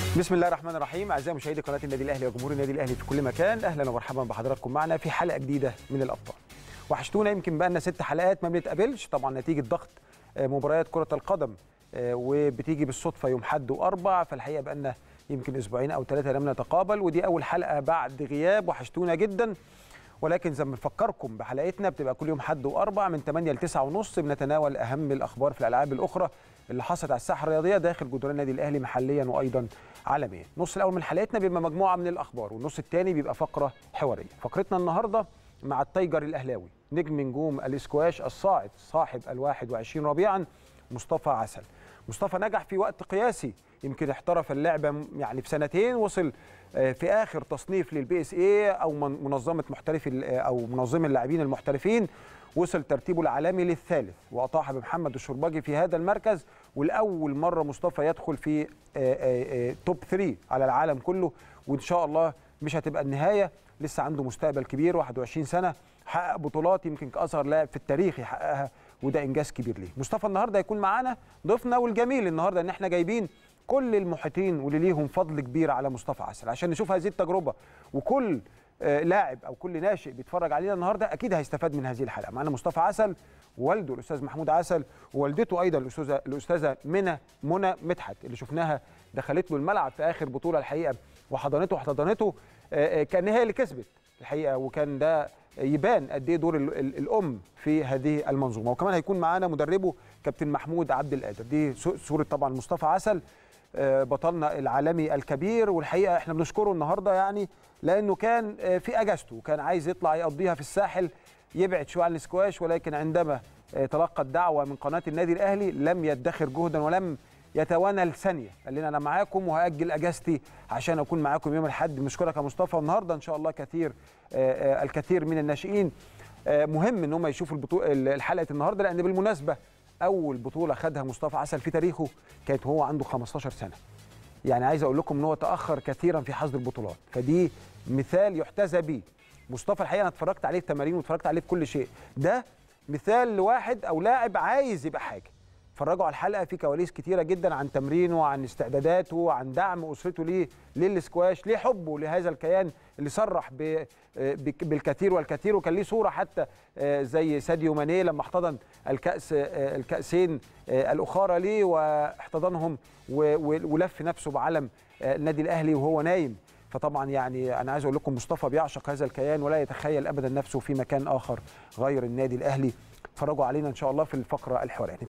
بسم الله الرحمن الرحيم اعزائي مشاهدي قناه النادي الاهلي وجمهور النادي الاهلي في كل مكان اهلا ومرحبا بحضراتكم معنا في حلقه جديده من الابطال وحشتونا يمكن بقى لنا ست حلقات ما بنتقابلش طبعا نتيجه ضغط آه، مباريات كره القدم آه، وبتيجي بالصدفه يوم حد واربع فالحقيقه بقى لنا يمكن اسبوعين او ثلاثه لم نتقابل ودي اول حلقه بعد غياب وحشتونا جدا ولكن زي ما بنفكركم بحلقتنا بتبقى كل يوم حد واربع من 8 ل 9 ونص بنتناول اهم الاخبار في الالعاب الاخرى اللي حصلت على الساحه الرياضيه داخل جدران النادي الاهلي محليا وايضا عالميا. النص الاول من حلقتنا بيبقى مجموعه من الاخبار والنص الثاني بيبقى فقره حواريه. فقرتنا النهارده مع التايجر الاهلاوي نجم نجوم الاسكواش الصاعد صاحب ال 21 ربيعا مصطفى عسل. مصطفى نجح في وقت قياسي يمكن احترف اللعبه يعني في سنتين وصل آه، في اخر تصنيف للبي اس اي او من- منظمه محترفي ال- او منظمه اللاعبين المحترفين وصل ترتيبه العالمي للثالث واطاح بمحمد الشرباجي في هذا المركز ولاول مره مصطفى يدخل في آه، آه، آه، توب 3 على العالم كله وان شاء الله مش هتبقى النهايه لسه عنده مستقبل كبير 21 سنه حقق بطولات يمكن كاصغر لاعب في التاريخ يحققها وده انجاز كبير ليه مصطفى النهارده هيكون معانا ضيفنا والجميل النهارده ان احنا جايبين كل المحيطين واللي ليهم فضل كبير على مصطفى عسل عشان نشوف هذه التجربه وكل آه، لاعب او كل ناشئ بيتفرج علينا النهارده اكيد هيستفاد من هذه الحلقه معانا مصطفى عسل والده الاستاذ محمود عسل ووالدته ايضا الاستاذه الاستاذه منى منى مدحت اللي شفناها دخلت له الملعب في اخر بطوله الحقيقه وحضنته واحتضنته آه، آه، كان هي اللي كسبت الحقيقه وكان ده يبان قد ايه دور ال- ال- الام في هذه المنظومه وكمان هيكون معانا مدربه كابتن محمود عبد القادر دي صو- صوره طبعا مصطفى عسل آه، بطلنا العالمي الكبير والحقيقه احنا بنشكره النهارده يعني لانه كان آه، في اجازته وكان عايز يطلع يقضيها في الساحل يبعد شويه عن السكواش ولكن عندما آه، تلقى الدعوه من قناه النادي الاهلي لم يدخر جهدا ولم يتوانى ثانيه قال لنا انا معاكم وهاجل اجازتي عشان اكون معاكم يوم الاحد بنشكرك يا مصطفى النهارده ان شاء الله كثير آه، آه، الكثير من الناشئين آه، مهم ان هم يشوفوا البطوله الحلقه النهارده لان بالمناسبه اول بطوله خدها مصطفى عسل في تاريخه كانت وهو عنده 15 سنه يعني عايز اقول لكم ان هو تاخر كثيرا في حصد البطولات فدي مثال يحتذى به مصطفى الحقيقه انا اتفرجت عليه في تمارين واتفرجت عليه في كل شيء ده مثال لواحد او لاعب عايز يبقى حاجه اتفرجوا على الحلقه في كواليس كتيره جدا عن تمرينه عن استعداداته عن دعم اسرته ليه للسكواش ليه حبه لهذا الكيان اللي صرح ب- بك- بالكثير والكثير وكان ليه صوره حتى آه، زي ساديو ماني لما احتضن الكاس آه، الكاسين آه، الاخرى ليه واحتضنهم و- و- ولف نفسه بعلم آه، النادي الاهلي وهو نايم فطبعا يعني انا عايز اقول لكم مصطفى بيعشق هذا الكيان ولا يتخيل ابدا نفسه في مكان اخر غير النادي الاهلي اتفرجوا علينا ان شاء الله في الفقره الحواريه